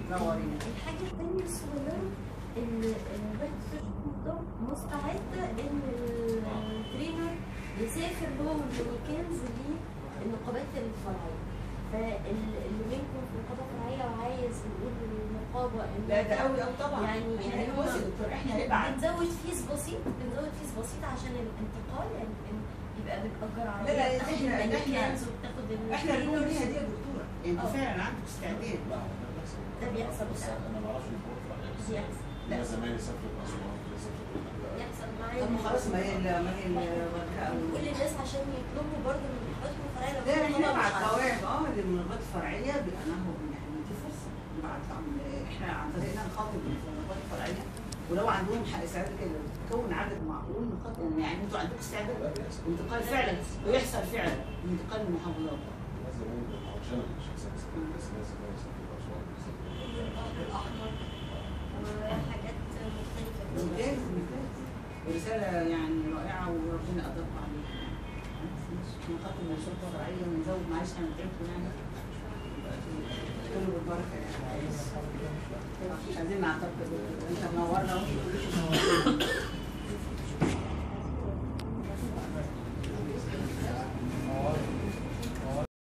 نورينا الحاجة التانية الصغيرة إن وحدة الشرطة مستعدة إن الترينر يسافر هو والمانيكانز للنقابات الفرعية فاللي منكم في نقابة فرعية وعايز يقول للنقابة إن لا ده قوي قوي طبعا يعني احنا يعني هنوصل دكتور احنا هنبعت بنزود فيس بسيط بنزود فيس بسيط عشان الانتقال يعني بن- يبقى بتأجر لا، عربية لا، بتاخد إحنا- إحنا- المانيكانز وبتاخد احنا بنقول الترينرز. ليها دي يا دكتوره انت آه. فعلا عندك استعداد ده بيحصل بس فعلا. انا ما اعرفش الفروق بيحصل لا زمايلي سافرت اسوان كده سافرت الغردقة. يحصل معايا طب ما خلاص ما هي ال- ما هي الغردقه كل الناس عشان يطلبوا برضه من النقابات الفرعيه لو لا في احنا طلب نبعت شرعي. قواعد اه للمنظمات الفرعيه بانه يعني دي فرصه نبعت لهم احنا عن طريقنا نخاطب المنظمات الفرعيه ولو عندهم حق استعداد كده تكون عدد معقول نخاطب يعني انتوا عندكم استعداد لا بيحصل انتقال فعلا ويحصل فعلا انتقال من المحافظات ناس زمايلي عشان انا شخصيا سافرت بس ناس زمايلي سافرت اسوان البحر الاحمر وحاجات مختلفه ممتاز ممتاز رسالة يعني رائعة وربنا أدركم عليها نخاطب من الشرطة الفرعية ونزود معلش أنا تعبت يعني كله بالبركة يعني عايزين نعتقد انت منورنا وانت